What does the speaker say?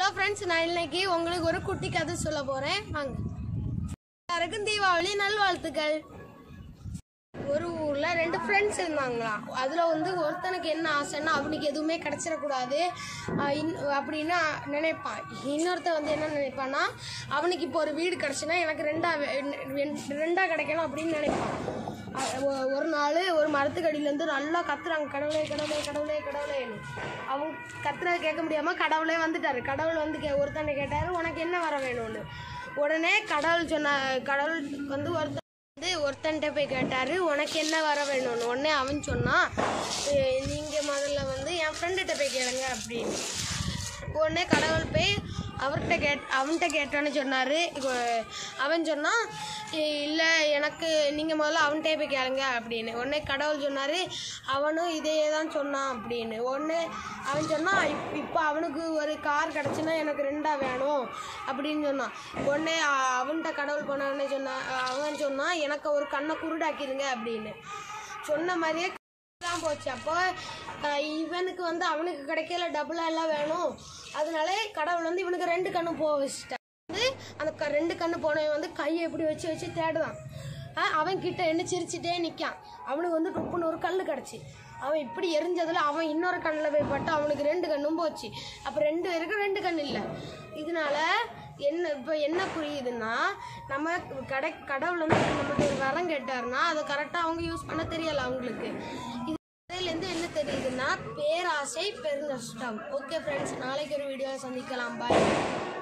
friends நான் இன்னைக்கு உங்களுக்கு ஒரு குட்டி கதை சொல்ல போறேன் வாங்க எல்லாருக்கும் தீபாவளி நல்வாழ்த்துக்கள் ஒரு ஊர்ல ரெண்டு ஃப்ரெண்ட்ஸ் இருந்தாங்களாம் அதுல வந்து ஒருத்தனுக்கு என்ன ஆசைன்னா அவனுக்கு எதுவுமே கிடைச்சிடக்கூடாது ஆஹ் இன்- அப்படின்னு நினைப்பான் இன்னொருத்தன் வந்து என்ன நினைப்பான்னா அவனுக்கு இப்போ ஒரு வீடு கிடைச்சுன்னா எனக்கு ரெண்டா வே- ரெண்- ரெண்டா கிடைக்கணும் அப்படின்னு நினைப்பான் அஹ் ஒ- ஒரு நாள் ஒரு மரத்துக்கடியிலேருந்து நல்லா கத்துறாங்க கடவுளே கடவுளே கடவுளே கடவுளேன்னு அவங்க கத்துறத கேட்க முடியாம கடவுளே வந்துட்டாரு கடவுள் வந்து கே ஒருத்தனை கேட்டாரு உனக்கு என்ன வர வேணும்னு உடனே கடவுள் சொன்ன கடவுள் வந்து ஒருத்தன் வந்து ஒருத்தன்ட்ட போய் கேட்டாரு உனக்கு என்ன வர வேணும்னு உடனே அவன் சொன்னான் "எ- நீங்க முதல்ல வந்து என் ஃப்ரெண்டுகிட்ட போய் கேளுங்க அப்படின்னு உடனே கடவுள் போய் அவர்கிட்ட கேட் அவன்கிட்ட கேட்டான்னு சொன்னாரு இப்போ அவன் சொன்னான் "இ- இல்ல எனக்கு நீங்க முதல்ல அவன்கிட்டே போய் கேளுங்க அப்படின்னு உடனே கடவுள் சொன்னாரு அவனும் இதே தான் சொன்னான் அப்படின்னு உடனே அவன் சொன்னான் "இப்- இப்போ அவனுக்கு ஒரு கார் கிடச்சுன்னா எனக்கு ரெண்டா வேணும் அப்படின்னு சொன்னான் உடனே அ- அவன்கிட்ட கடவுள் போனவனே சொன்னான் அவன் சொன்னான் எனக்கு ஒரு கண்ணை குருடாக்கிருங்க அப்படின்னு சொன்ன மாதிரியே தான் போச்சு அப்போ அஹ், இவனுக்கு வந்து அவனுக்கு கிடைக்கல டபுளா எல்லாம் வேணும் அதனால கடவுள் வந்து இவனுக்கு ரெண்டு கண்ணும் போக வச்சுட்டான் வந்து அந்த க- ரெண்டு கண்ணு போனவன் வந்து கையை இப்படி வச்சு வச்சு தேடுதான் அஹ், அவன் கிட்ட என்ன சிரிச்சுட்டே நிற்கான் அவனுக்கு வந்து டொப்புன்னு ஒரு கல் கிடச்சி அவன் இப்படி எரிஞ்சதுல அவன் இன்னொரு கண்ணில் போய் பட்டு அவனுக்கு ரெண்டு கண்ணும் போச்சு அப்போ ரெண்டு பேருக்கு ரெண்டு கண் இல்லை இதனால என்ன இப்போ என்ன புரியுதுன்னா நம்ம கடை கடவுள் வந்து நம்மளுக்கு ஒரு வரம் கேட்டாருன்னா அதை கரெக்டாக அவங்க யூஸ் பண்ண தெரியல அவங்களுக்கு இது இதுலேருந்து என்ன தெரியுதுன்னா பேராசை பெருநஷ்டம் ஓகே ஃப்ரெண்ட்ஸ் நாளைக்கு ஒரு வீடியோவில் சந்திக்கலாம் பாய்